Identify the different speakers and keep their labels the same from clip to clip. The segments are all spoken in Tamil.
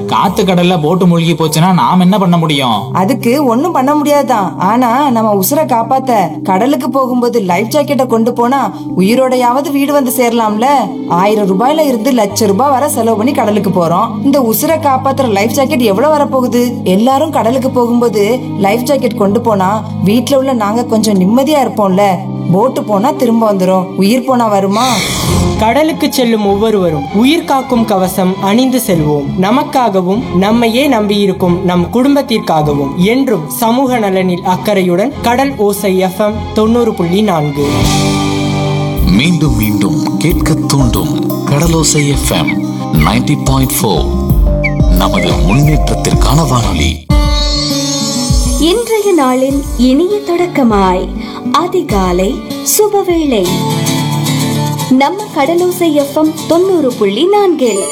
Speaker 1: காத்து கடல்ல போட்டு மூழ்கி போச்சுன்னா நாம் என்ன பண்ண முடியும்
Speaker 2: அதுக்கு ஒண்ணும் பண்ண முடியாதுதான் ஆனா நம்ம உசுரை காப்பாத்த கடலுக்கு போகும்போது லைஃப் ஜாக்கெட்டை கொண்டு போனா உயிரோடையாவது வீடு வந்து சேரலாம்ல ஆயிரம் ரூபாயில இருந்து லட்ச ரூபாய் வரை செலவு பண்ணி கடலுக்கு போறோம் இந்த உசுரை காப்பாத்துற லைஃப் ஜாக்கெட் எவ்வளவு வரப்போகுது எல்லாரும் கடலுக்கு போகும்போது லைஃப் ஜாக்கெட் கொண்டு போனா வீட்ல உள்ள நாங்க கொஞ்சம் நிம்மதியா இருப்போம்ல போட்டு போனா திரும்ப வந்துரும் உயிர் போனா வருமா
Speaker 3: கடலுக்கு செல்லும் ஒவ்வொருவரும் உயிர் காக்கும் கவசம் அணிந்து செல்வோம் நமக்காகவும் நம்மையே நம்பியிருக்கும் நம் குடும்பத்திற்காகவும் என்றும் சமூக நலனில் அக்கறையுடன் கடல் ஓசை எஃப்எம் தொண்ணூறு புள்ளி நான்கு
Speaker 4: மீண்டும் மீண்டும் கேட்க தூண்டும் கடலோசை எஃப்எம் 90.4 பாயிண்ட் ஃபோர் நமது முன்னேற்றத்திற்கான வானொலி
Speaker 5: இன்றைய நாளின் இனிய தொடக்கமாய் அதிகாலை சுபவேளை நம்ம கடலோசை எஃப்எம் தொண்ணூறு புள்ளி நான்கில்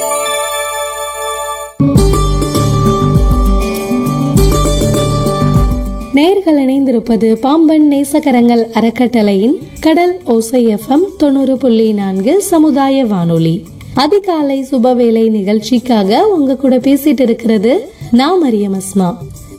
Speaker 6: நேர்கள் இணைந்திருப்பது பாம்பன் நேசகரங்கள் அறக்கட்டளையின் கடல் ஓசை எஃப்எம் தொண்ணூறு புள்ளி நான்கு சமுதாய வானொலி அதிகாலை சுபவேளை நிகழ்ச்சிக்காக உங்க கூட பேசிட்டு இருக்கிறது நான் மரியம் அஸ்மா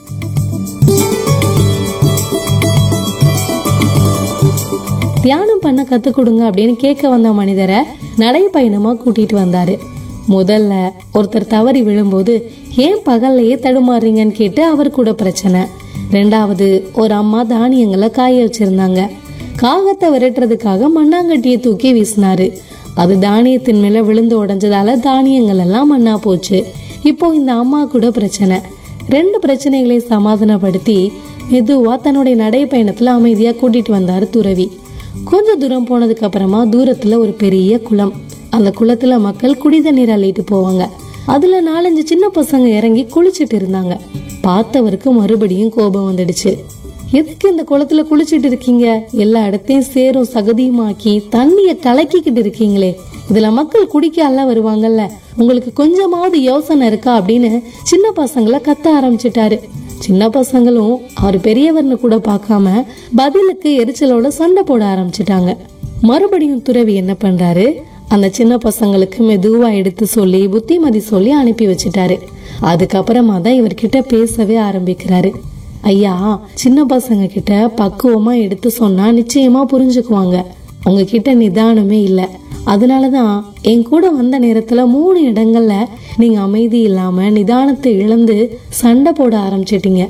Speaker 6: தியானம் பண்ண கத்து கொடுங்க அப்படின்னு கேட்க வந்த மனிதரை நடைப்பயணமா கூட்டிட்டு வந்தாரு முதல்ல ஒருத்தர் தவறி விழும்போது ஏன் பகல்லையே தடுமாறுறீங்கன்னு கேட்டு அவர் கூட பிரச்சனை ரெண்டாவது ஒரு அம்மா தானியங்களை காய வச்சிருந்தாங்க காகத்தை விரட்டுறதுக்காக மண்ணாங்கட்டியை தூக்கி வீசினாரு அது தானியத்தின் மேல விழுந்து உடைஞ்சதால தானியங்கள் எல்லாம் மண்ணா போச்சு இப்போ இந்த அம்மா கூட பிரச்சனை ரெண்டு பிரச்சனைகளை சமாதானப்படுத்தி மெதுவா தன்னுடைய நடைப்பயணத்துல அமைதியா கூட்டிட்டு வந்தாரு துறவி கொஞ்ச தூரம் போனதுக்கு அப்புறமா தூரத்துல ஒரு பெரிய குளம் அந்த குளத்துல மக்கள் குடி தண்ணீர் அள்ளிட்டு போவாங்க அதுல நாலஞ்சு சின்ன பசங்க இறங்கி குளிச்சிட்டு இருந்தாங்க பார்த்தவருக்கு மறுபடியும் கோபம் வந்துடுச்சு எதுக்கு இந்த குளத்துல குளிச்சிட்டு இருக்கீங்க எல்லா இடத்தையும் சேரும் சகதியுமாக்கி தண்ணிய கலக்கிக்கிட்டு இருக்கீங்களே இதுல மக்கள் குடிக்க அல்ல வருவாங்கல்ல உங்களுக்கு கொஞ்சமாவது யோசனை இருக்கா அப்படின்னு சின்ன பசங்களை கத்த ஆரம்பிச்சிட்டாரு சின்ன பசங்களும் அவர் பெரியவர்னு கூட பார்க்காம பதிலுக்கு எரிச்சலோட சண்டை போட ஆரம்பிச்சிட்டாங்க மறுபடியும் துறவி என்ன பண்றாரு அந்த சின்ன பசங்களுக்கு மெதுவா எடுத்து சொல்லி புத்திமதி சொல்லி அனுப்பி வச்சுட்டாரு அதுக்கப்புறமா தான் இவர்கிட்ட பேசவே ஆரம்பிக்கிறாரு ஐயா சின்ன பசங்க கிட்ட பக்குவமா எடுத்து சொன்னா நிச்சயமா புரிஞ்சுக்குவாங்க உங்ககிட்ட நிதானமே இல்ல அதனாலதான் என் கூட வந்த நேரத்துல மூணு இடங்கள்ல நீங்க அமைதி இல்லாம நிதானத்தை இழந்து சண்டை போட ஆரம்பிச்சிட்டீங்க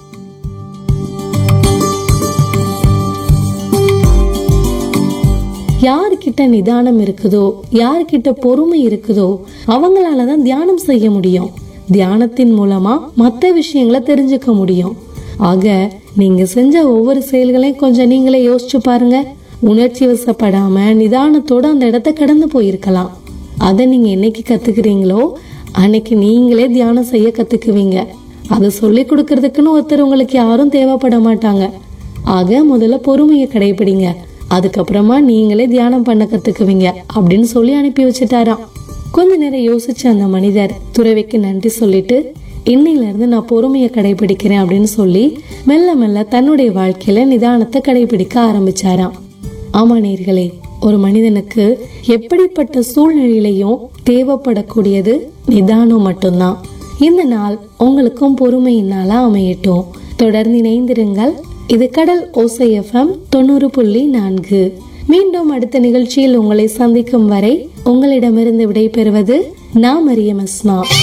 Speaker 6: யாருக்கிட்ட நிதானம் இருக்குதோ யாருக்கிட்ட பொறுமை இருக்குதோ அவங்களால தான் தியானம் செய்ய முடியும் தியானத்தின் மூலமா மற்ற விஷயங்களை தெரிஞ்சுக்க முடியும் ஆக நீங்க செஞ்ச ஒவ்வொரு செயல்களையும் கொஞ்சம் நீங்களே யோசிச்சு பாருங்க உணர்ச்சி வசப்படாம நிதானத்தோட அந்த இடத்த கடந்து போயிருக்கலாம் அதை நீங்க என்னைக்கு கத்துக்கிறீங்களோ அன்னைக்கு நீங்களே தியானம் செய்ய கத்துக்குவீங்க அதை சொல்லி கொடுக்கறதுக்குன்னு ஒருத்தர் உங்களுக்கு யாரும் தேவைப்பட மாட்டாங்க ஆக முதல்ல பொறுமையை கடைபிடிங்க அதுக்கப்புறமா நீங்களே தியானம் பண்ண கத்துக்குவீங்க அப்படின்னு சொல்லி அனுப்பி வச்சுட்டாராம் கொஞ்ச நேரம் யோசிச்ச அந்த மனிதர் துறவிக்கு நன்றி சொல்லிட்டு இன்னையில இருந்து நான் பொறுமையை கடைபிடிக்கிறேன் அப்படின்னு சொல்லி மெல்ல மெல்ல தன்னுடைய வாழ்க்கையில நிதானத்தை கடைபிடிக்க ஆரம்பிச்சாராம் ஆமா நேர்களே ஒரு மனிதனுக்கு எப்படிப்பட்ட சூழ்நிலையிலையும் தேவைப்படக்கூடியது நிதானம் மட்டும்தான் இந்த நாள் உங்களுக்கும் பொறுமையின் நாளா அமையட்டும் தொடர்ந்து இணைந்திருங்கள் இது கடல் ஓசை எஃப்எம் தொண்ணூறு புள்ளி நான்கு மீண்டும் அடுத்த நிகழ்ச்சியில் உங்களை சந்திக்கும் வரை உங்களிடமிருந்து விடைபெறுவது நான் மரியம் அஸ்மா